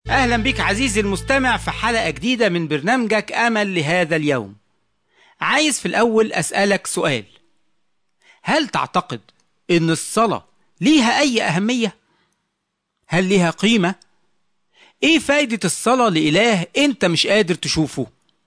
أهلا بك عزيزي المستمع في حلقة جديدة من برنامجك أمل لهذا اليوم عايز في الأول أسألك سؤال هل تعتقد إن الصلاة ليها أي أهمية؟ هل ليها قيمة؟ إيه فايدة الصلاة لإله أنت مش قادر تشوفه؟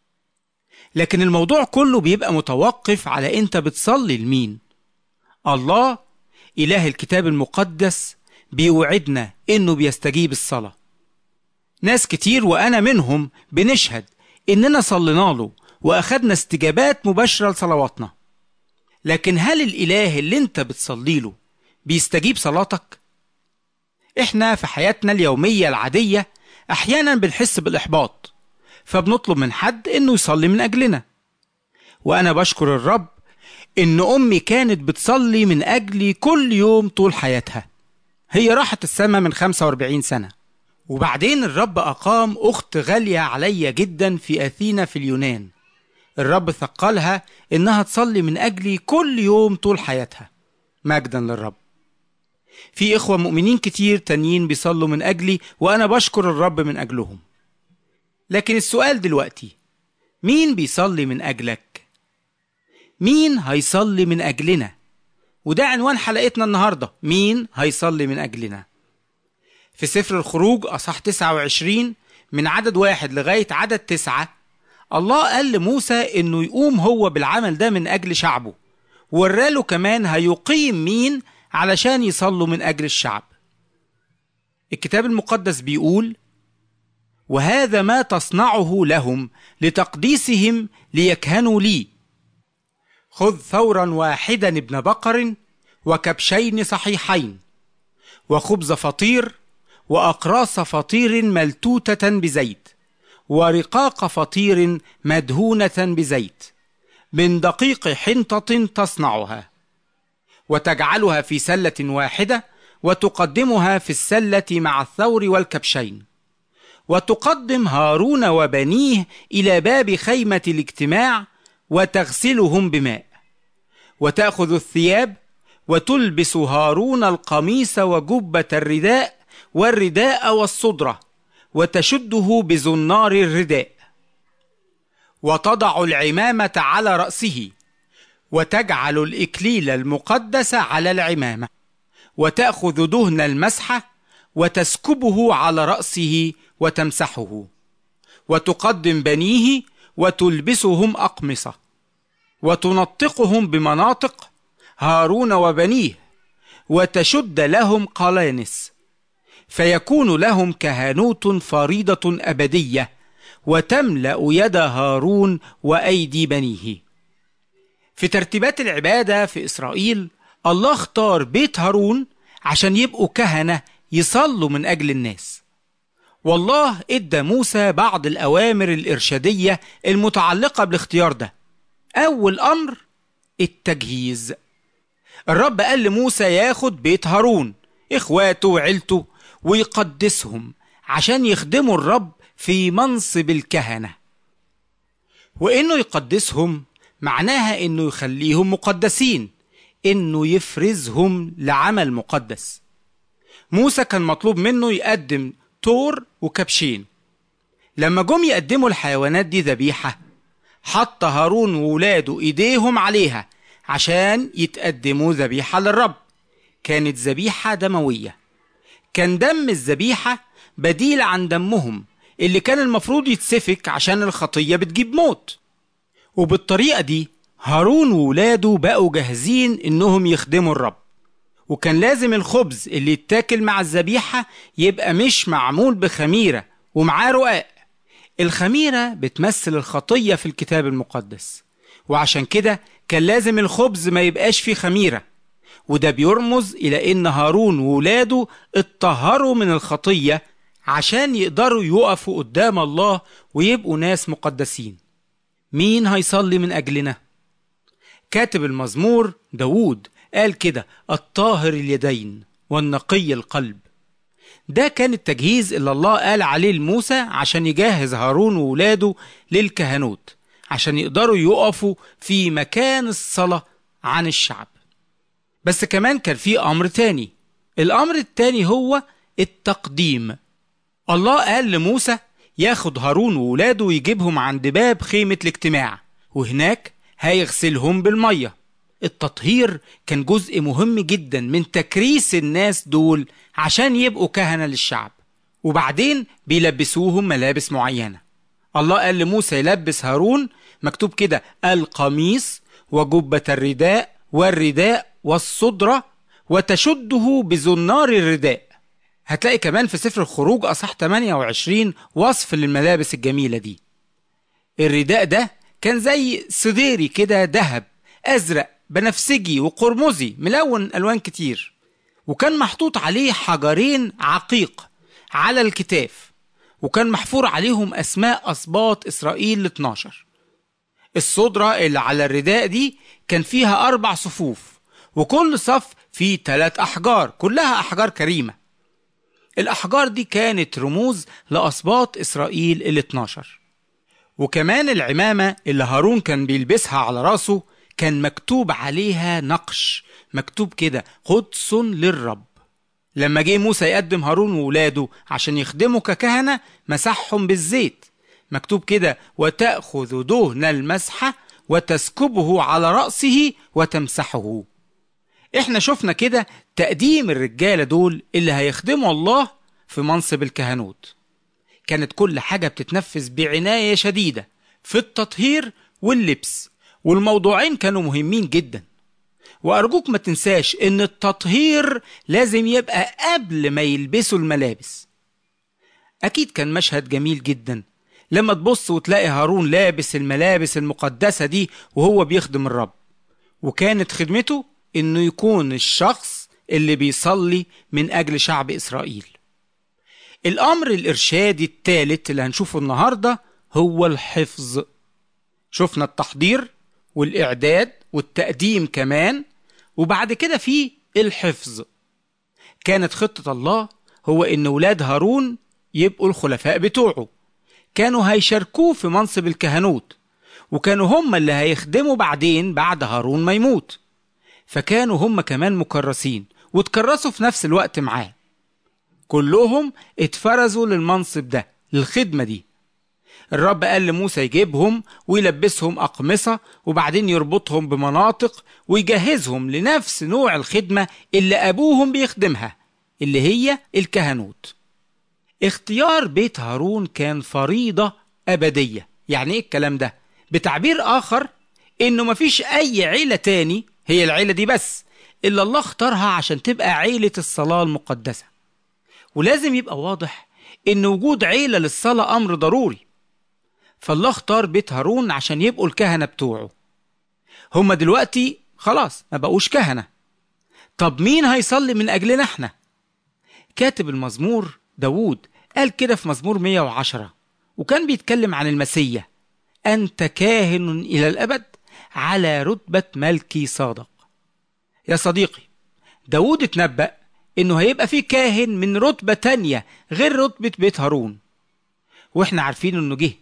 لكن الموضوع كله بيبقى متوقف على أنت بتصلي لمين الله إله الكتاب المقدس بيوعدنا إنه بيستجيب الصلاة ناس كتير وأنا منهم بنشهد إننا صلينا له وأخدنا استجابات مباشرة لصلواتنا لكن هل الإله اللي أنت بتصلي له بيستجيب صلاتك؟ إحنا في حياتنا اليومية العادية أحيانا بنحس بالإحباط فبنطلب من حد إنه يصلي من أجلنا وأنا بشكر الرب إن أمي كانت بتصلي من أجلي كل يوم طول حياتها هي راحت السما من 45 سنة وبعدين الرب أقام أخت غالية عليا جدا في أثينا في اليونان الرب ثقلها إنها تصلي من أجلي كل يوم طول حياتها مجدا للرب في إخوة مؤمنين كتير تانيين بيصلوا من أجلي وأنا بشكر الرب من أجلهم لكن السؤال دلوقتي مين بيصلي من أجلك؟ مين هيصلي من أجلنا؟ وده عنوان حلقتنا النهاردة مين هيصلي من أجلنا؟ في سفر الخروج أصح 29 من عدد واحد لغاية عدد تسعة الله قال لموسى إنه يقوم هو بالعمل ده من أجل شعبه وراله كمان هيقيم مين علشان يصلوا من أجل الشعب الكتاب المقدس بيقول وهذا ما تصنعه لهم لتقديسهم ليكهنوا لي خذ ثورا واحدا ابن بقر وكبشين صحيحين وخبز فطير واقراص فطير ملتوته بزيت ورقاق فطير مدهونه بزيت من دقيق حنطه تصنعها وتجعلها في سله واحده وتقدمها في السله مع الثور والكبشين وتقدم هارون وبنيه الى باب خيمه الاجتماع وتغسلهم بماء وتاخذ الثياب وتلبس هارون القميص وجبه الرداء والرداء والصدره وتشده بزنار الرداء وتضع العمامه على راسه وتجعل الاكليل المقدس على العمامه وتاخذ دهن المسحه وتسكبه على راسه وتمسحه وتقدم بنيه وتلبسهم اقمصه وتنطقهم بمناطق هارون وبنيه وتشد لهم قلانس فيكون لهم كهنوت فريضه ابديه وتملا يد هارون وايدي بنيه في ترتيبات العباده في اسرائيل الله اختار بيت هارون عشان يبقوا كهنه يصلوا من اجل الناس والله ادى موسى بعض الاوامر الارشاديه المتعلقه بالاختيار ده اول امر التجهيز الرب قال لموسى ياخد بيت هارون اخواته وعيلته ويقدسهم عشان يخدموا الرب في منصب الكهنه وانه يقدسهم معناها انه يخليهم مقدسين انه يفرزهم لعمل مقدس موسى كان مطلوب منه يقدم تور وكبشين لما جم يقدموا الحيوانات دي ذبيحة حط هارون وولاده ايديهم عليها عشان يتقدموا ذبيحة للرب كانت ذبيحة دموية كان دم الذبيحة بديل عن دمهم اللي كان المفروض يتسفك عشان الخطية بتجيب موت وبالطريقة دي هارون وولاده بقوا جاهزين انهم يخدموا الرب وكان لازم الخبز اللي يتاكل مع الذبيحة يبقى مش معمول بخميرة ومعاه رقاق الخميرة بتمثل الخطية في الكتاب المقدس وعشان كده كان لازم الخبز ما يبقاش فيه خميرة وده بيرمز إلى إن هارون وولاده اتطهروا من الخطية عشان يقدروا يقفوا قدام الله ويبقوا ناس مقدسين مين هيصلي من أجلنا؟ كاتب المزمور داوود قال كده الطاهر اليدين والنقي القلب ده كان التجهيز اللي الله قال عليه لموسى عشان يجهز هارون وولاده للكهنوت عشان يقدروا يقفوا في مكان الصلاة عن الشعب بس كمان كان في أمر تاني الأمر التاني هو التقديم الله قال لموسى ياخد هارون وولاده ويجيبهم عند باب خيمة الاجتماع وهناك هيغسلهم بالمية التطهير كان جزء مهم جدا من تكريس الناس دول عشان يبقوا كهنة للشعب وبعدين بيلبسوهم ملابس معينة الله قال لموسى يلبس هارون مكتوب كده القميص وجبة الرداء والرداء والصدرة وتشده بزنار الرداء هتلاقي كمان في سفر الخروج أصح 28 وصف للملابس الجميلة دي الرداء ده كان زي صديري كده ذهب أزرق بنفسجي وقرمزي ملون ألوان كتير وكان محطوط عليه حجرين عقيق على الكتاف وكان محفور عليهم أسماء أسباط إسرائيل ال 12 الصدرة اللي على الرداء دي كان فيها أربع صفوف وكل صف فيه ثلاث أحجار كلها أحجار كريمة الأحجار دي كانت رموز لأسباط إسرائيل ال 12 وكمان العمامة اللي هارون كان بيلبسها على راسه كان مكتوب عليها نقش مكتوب كده قدس للرب لما جه موسى يقدم هارون وولاده عشان يخدموا ككهنة مسحهم بالزيت مكتوب كده وتأخذ دهن المسحة وتسكبه على رأسه وتمسحه احنا شفنا كده تقديم الرجالة دول اللي هيخدموا الله في منصب الكهنوت كانت كل حاجة بتتنفذ بعناية شديدة في التطهير واللبس والموضوعين كانوا مهمين جدا وأرجوك ما تنساش إن التطهير لازم يبقى قبل ما يلبسوا الملابس أكيد كان مشهد جميل جدا لما تبص وتلاقي هارون لابس الملابس المقدسة دي وهو بيخدم الرب وكانت خدمته إنه يكون الشخص اللي بيصلي من أجل شعب إسرائيل الأمر الإرشادي الثالث اللي هنشوفه النهاردة هو الحفظ شفنا التحضير والإعداد والتقديم كمان وبعد كده في الحفظ كانت خطة الله هو إن ولاد هارون يبقوا الخلفاء بتوعه كانوا هيشاركوه في منصب الكهنوت وكانوا هم اللي هيخدموا بعدين بعد هارون ما يموت فكانوا هم كمان مكرسين وتكرسوا في نفس الوقت معاه كلهم اتفرزوا للمنصب ده للخدمة دي الرب قال لموسى يجيبهم ويلبسهم أقمصة وبعدين يربطهم بمناطق ويجهزهم لنفس نوع الخدمة اللي أبوهم بيخدمها اللي هي الكهنوت اختيار بيت هارون كان فريضة أبدية يعني إيه الكلام ده؟ بتعبير آخر إنه مفيش أي عيلة تاني هي العيلة دي بس إلا الله اختارها عشان تبقى عيلة الصلاة المقدسة ولازم يبقى واضح إن وجود عيلة للصلاة أمر ضروري فالله اختار بيت هارون عشان يبقوا الكهنة بتوعه هما دلوقتي خلاص ما بقوش كهنة طب مين هيصلي من أجلنا احنا كاتب المزمور داوود قال كده في مزمور 110 وكان بيتكلم عن المسيح أنت كاهن إلى الأبد على رتبة ملكي صادق يا صديقي داود اتنبأ إنه هيبقى فيه كاهن من رتبة تانية غير رتبة بيت هارون وإحنا عارفين إنه جه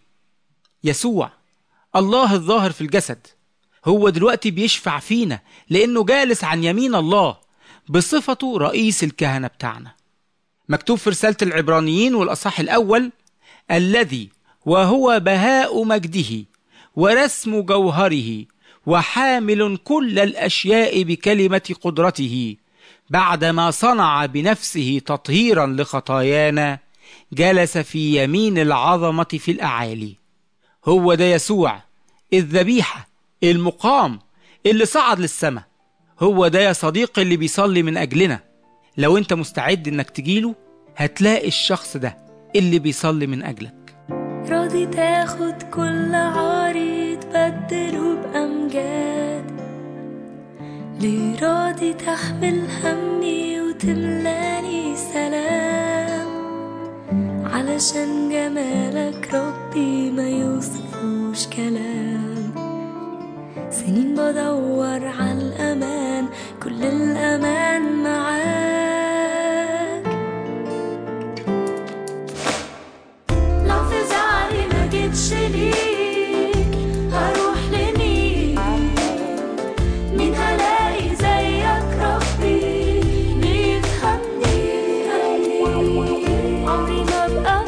يسوع الله الظاهر في الجسد هو دلوقتي بيشفع فينا لأنه جالس عن يمين الله بصفته رئيس الكهنة بتاعنا مكتوب في رسالة العبرانيين والأصح الأول الذي وهو بهاء مجده ورسم جوهره وحامل كل الأشياء بكلمة قدرته بعدما صنع بنفسه تطهيرا لخطايانا جلس في يمين العظمة في الأعالي هو ده يسوع الذبيحة المقام اللي صعد للسماء هو ده يا صديقي اللي بيصلي من أجلنا لو انت مستعد انك تجيله هتلاقي الشخص ده اللي بيصلي من أجلك راضي تاخد كل عاري تبدله بأمجاد ليه راضي تحمل همي وتملاني سلام علشان جمالك ربي ما يوصفوش كلام سنين بدور على الأمان كل الأمان معاك لو في زعلي ما جيتش ليك هروح لمين مين هلاقي زيك ربي مين يفهمني عمري ما ابقى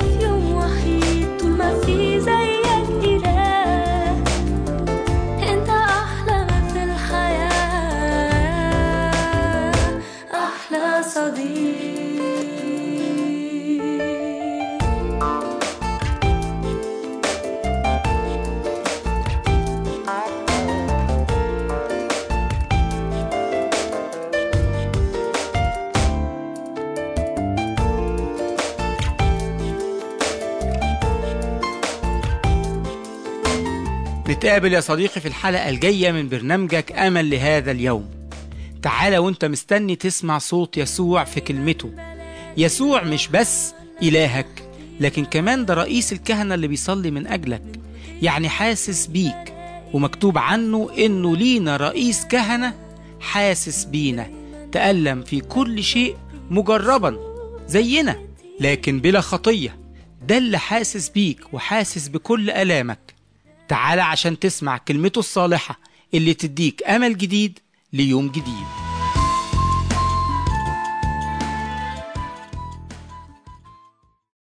نتقابل يا صديقي في الحلقة الجاية من برنامجك أمل لهذا اليوم تعالى وانت مستني تسمع صوت يسوع في كلمته يسوع مش بس إلهك لكن كمان ده رئيس الكهنة اللي بيصلي من أجلك يعني حاسس بيك ومكتوب عنه إنه لينا رئيس كهنة حاسس بينا تألم في كل شيء مجربا زينا لكن بلا خطية ده اللي حاسس بيك وحاسس بكل ألامك تعال عشان تسمع كلمته الصالحة اللي تديك أمل جديد ليوم جديد